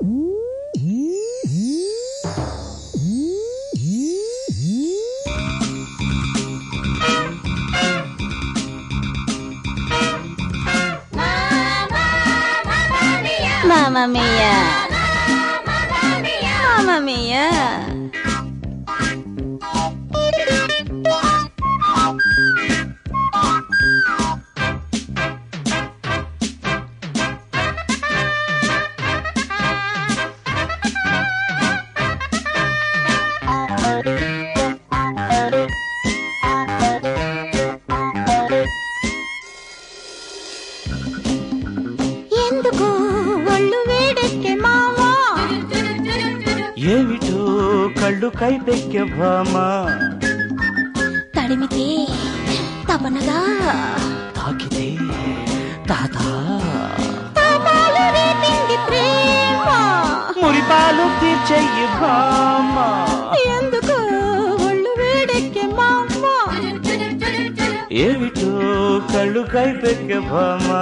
Mamma mia! Mamma mia! ఎందుకు ఒళ్ళు వేడెక్కే మావా ఏమిటో కళ్ళు కైపెక్కే భామా తడిమితే తపనగా తాకితే తాత తాపాలు రేపింది ప్రేమ మురిపాలు తీర్చెయ్యి భామా ఎందుకు ఒళ్ళు వేడెక్కే మావా ఏమిటో కళ్ళు కైపెక్కే భామా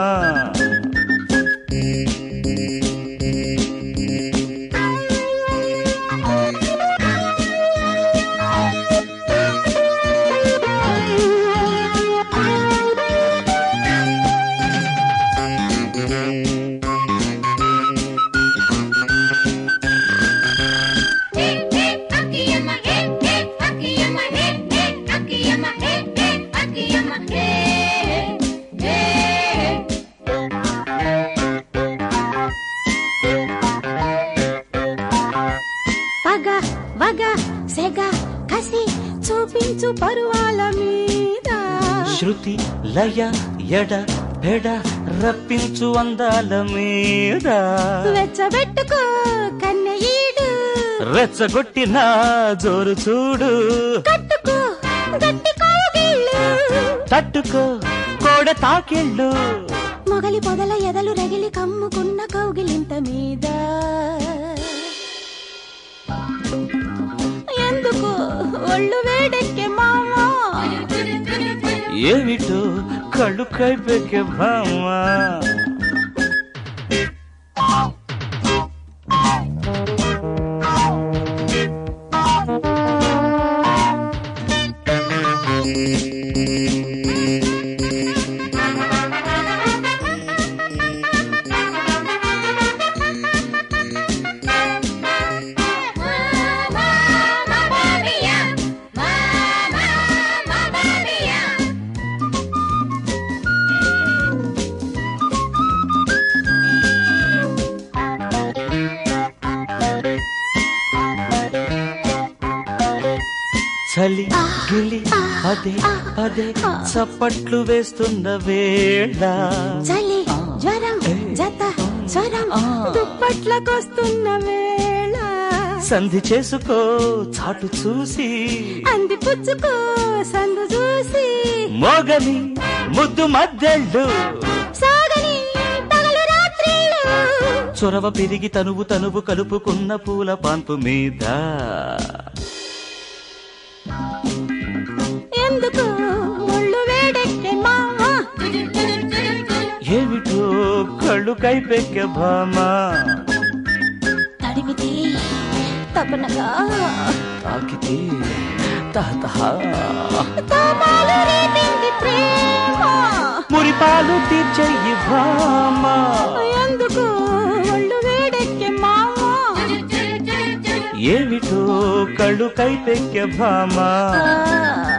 పగ వగ సెగ కసి చూపించు పరువాల మీద శృతి లయ ఎడ పెడ రప్పించు అందాల మీద వెచ్చబెట్టుకో కన్నెయీడు రెచ్చగొట్టిన జోరు చూడు కట్టుకో గట్టి కోగిళ్ళు తట్టుకో కోడ తాకిళ్ళు మొగలి పొదల ఎదలు రగిలి కమ్ముకున్న కౌగిలింత మీద ఎందుకు ఒళ్ళు వేడెక్కే మామా ఏమిటో కళ్ళు కైపెక్కే భామా చలి గిలి పదే పదే చప్పట్లు వేస్తున్న వేళ చలి జ్వరం జత స్వరం దుప్పట్లకొస్తున్న వేళ సంధి చేసుకో చాటు చూసి అంది పుచ్చుకో సందు చూసి మోగని ముద్దు మద్దెళ్ళు సాగని పగలు రాత్రిళ్ళు చొరవ పెరిగి తనువు తనువు కలుపుకున్న పూల పాన్పు మీద ఎందుకు ఒళ్ళు వేడెక్కే మామా ఏమిటో కళ్ళు కైపెక్కే భామా తడిమితే తపనగా తాకితే తాత తాపాలు రేపింది ప్రేమ మురిపాలు తీర్చెయ్యి భామా ఎందుకు ఒళ్ళు వేడెక్కే మామా ఏమిటో కళ్ళు కైపెక్కే భామా ఆ